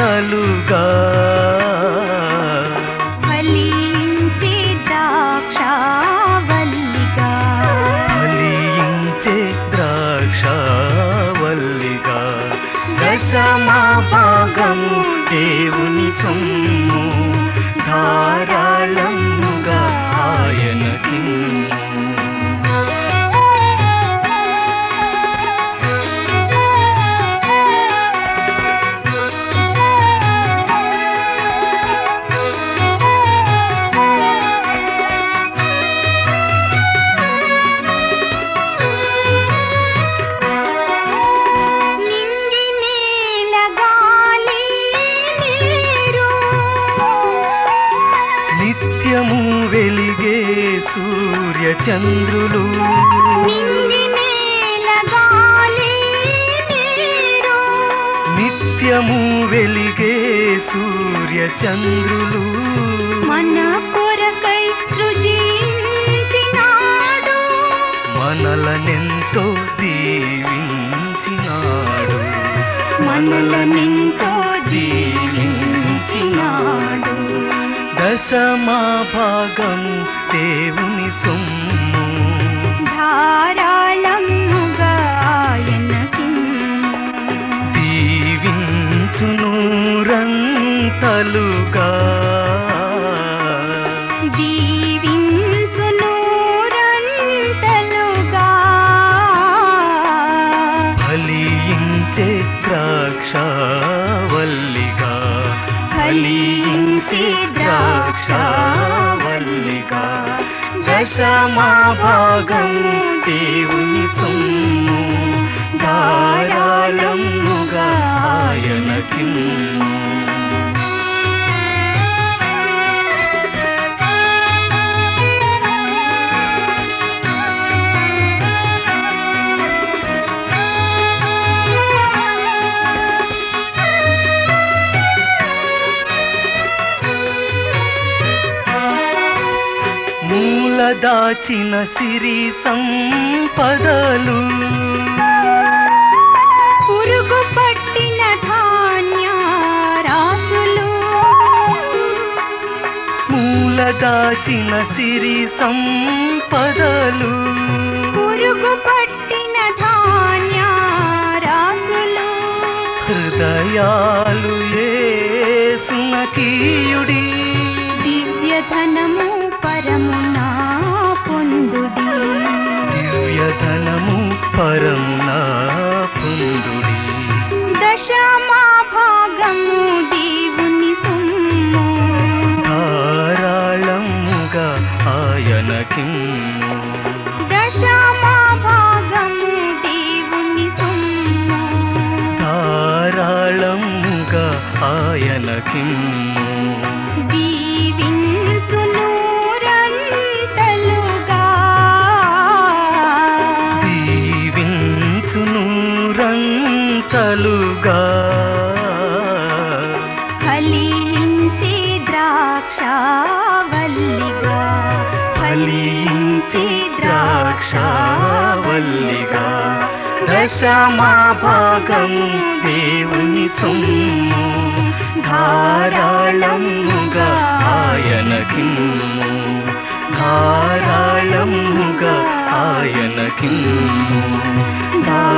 రంతలుగా ఫలించే ద్రాక్షావల్లిగా ఫలించే ద్రాక్షవల్లిగా దశమా భాగము దేవుని సొమ్ము ధారాళముగా ఆయనకి నింగి నేల గాలి నీరు నిత్యము వెలిగే సూర్య చంద్రులు నింగి నేల గాలి నీరు నిత్యము వెలిగే సూర్య చంద్రులు మన కొరకై సృజించినాడు మనలనెంతో దీవించినాడు మనలనెంతో దీవించినాడు దశమా భాగము దేవుని సొమ్ము ధారాళముగా ఆయనకి దీవించును రంతలుగా దీవించును రంతలుగా ఫలించే ద్రాక్షవల్లిగా ఫలించే ద్రాక్షవల్లిగా దశమా భాగము దేవుని సొమ్ము ధారాళముగా ఆయనకి మూల దాచిన సిరి సంపదలు పురుగు పట్టిన ధాన్య రాసులు మూల దాచిన సిరి సంపదలు పురుగు పట్టిన ధాన్య రాసులు హృదయాలు ఏసునకీయుడి దివ్య ధనము పరమున పొందుడి దివ్యధనము పరమున పొందుడి దశమా భాగము దేవుని సొమ్ము ధారాళముగా ఆయనకి దశమా భాగము దేవుని సొమ్ము ధారాళముగా ఆయనకి దీవించును రంతలుగా దీవించును రంతలుగా ఫలించే ద్రాక్షావల్లిగా ఫలించే ద్రాక్షవల్లిగా దశమా భాగము దేవుని సొమ్ము ధారాళముగా ఆయనకి ధారాళముగా ఆయనకి ధారాళముగా